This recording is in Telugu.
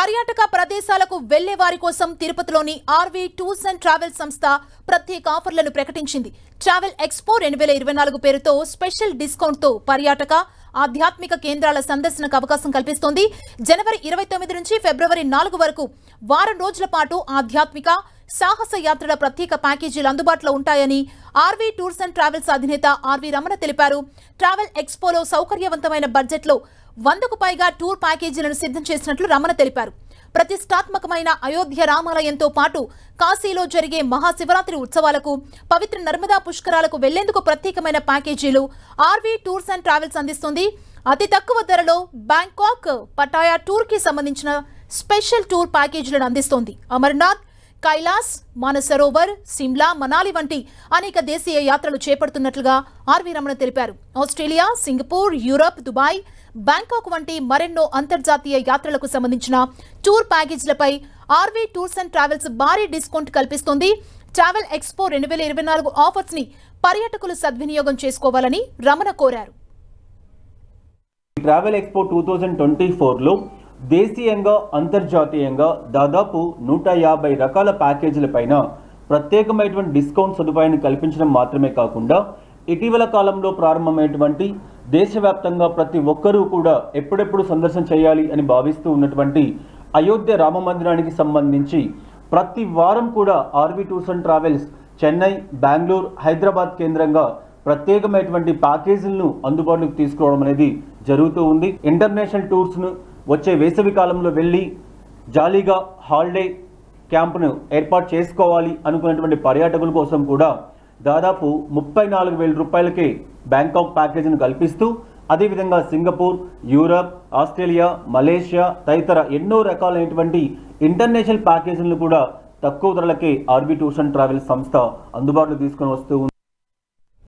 పర్యాటక ప్రదేశాలకు వెళ్లే వారి కోసం తిరుపతిలోని ఆర్వీ టూర్స్ అండ్ ట్రావెల్ సంస్థ ప్రత్యేక ఆఫర్లను ప్రకటించింది ట్రావెల్ ఎక్స్పో రెండు వేల ఇరవై నాలుగు పేరుతో స్పెషల్ డిస్కౌంట్తో పర్యాటక ఆధ్యాత్మిక కేంద్రాల సందర్శనకు అవకాశం కల్పిస్తోంది జనవరి ఇరవై తొమ్మిది నుంచి ఫిబ్రవరి నాలుగు వరకు వారం రోజుల పాటు ఆధ్యాత్మిక సాహస యాత్రల ప్రత్యేక ప్యాకేజీలు అందుబాటులో ఉంటాయని ఆర్వీ టూర్స్ అండ్ ట్రావెల్స్ అధినేత ఆర్వీ రమణ తెలిపారు ట్రావెల్ ఎక్స్పోలో సౌకర్యవంతమైన బడ్జెట్లో వందకు పైగా టూర్ ప్యాకేజీలను సిద్ధం చేసినట్లు రమణ తెలిపారు ప్రతిష్టాత్మకమైన అయోధ్య రామాలయంతో పాటు కాశీలో జరిగే మహాశివరాత్రి ఉత్సవాలకు పవిత్ర నర్మదా పుష్కరాలకు వెళ్లేందుకు ప్రత్యేకమైన ప్యాకేజీలు ఆర్వీ టూర్స్ అండ్ ట్రావెల్స్ అందిస్తుంది అతి తక్కువ ధరలో బ్యాంకాక్ పటాయా టూర్ కి సంబంధించిన స్పెషల్ టూర్ ప్యాకేజీలను అందిస్తోంది అమర్నాథ్ కైలాస్ మానసరోవర్ సిమ్లా మనాలి వంటి అనేక దేశీయ యాత్రలు చేపడుతున్నట్లుగా ఆర్వీ రమణ తెలిపారు Australia Singapore Europe Dubai Bangkok వంటి మరెన్నో అంతర్జాతీయ యాత్రలకు సంబంధించిన టూర్ ప్యాకేజీలపై ఆర్వీ టూర్స్ అండ్ ట్రావెల్స్ భారీ డిస్కౌంట్ కల్పిస్తోంది ట్రావెల్ ఎక్స్పో రెండు వేల ఇరవై నాలుగు ఆఫర్స్ ని పర్యాటకులు సద్వినియోగం చేసుకోవాలని రమణ కోరారు travel expo two thousand twenty ఫోర్లో దేశీయంగా అంతర్జాతీయంగా దాదాపు నూట యాభై రకాల ప్యాకేజీల పైన ప్రత్యేకమైనటువంటి డిస్కౌంట్ సదుపాయాన్ని కల్పించడం మాత్రమే కాకుండా ఇటీవల కాలంలో ప్రారంభమైనటువంటి దేశవ్యాప్తంగా ప్రతి ఒక్కరూ కూడా ఎప్పుడెప్పుడు సందర్శన చేయాలి అని భావిస్తూ ఉన్నటువంటి అయోధ్య రామ మందిరానికి సంబంధించి ప్రతి వారం కూడా RV tours and travels Chennai Bengaluru Hyderabad కేంద్రంగా ప్రత్యేకమైనటువంటి ప్యాకేజీలను అందుబాటులోకి తీసుకురావడం అనేది జరుగుతూ ఉంది ఇంటర్నేషనల్ టూర్స్ను వచ్చే వేసవి కాలంలో వెళ్ళి జాలీగా హాలిడే క్యాంపును ఏర్పాటు చేసుకోవాలి అనుకున్నటువంటి పర్యాటకుల కోసం కూడా దాదాపు ముప్పై నాలుగు వేల రూపాయలకే బ్యాంకాక్ ప్యాకేజీని కల్పిస్తూ అదేవిధంగా సింగపూర్ యూరప్ ఆస్ట్రేలియా మలేషియా తదితర ఎన్నో రకాలైనటువంటి ఇంటర్నేషనల్ ప్యాకేజీలను కూడా తక్కువ ధరలకే ఆర్బీ టూర్స్ అండ్ ట్రావెల్స్ సంస్థ అందుబాటులో తీసుకొని వస్తూ ఉంది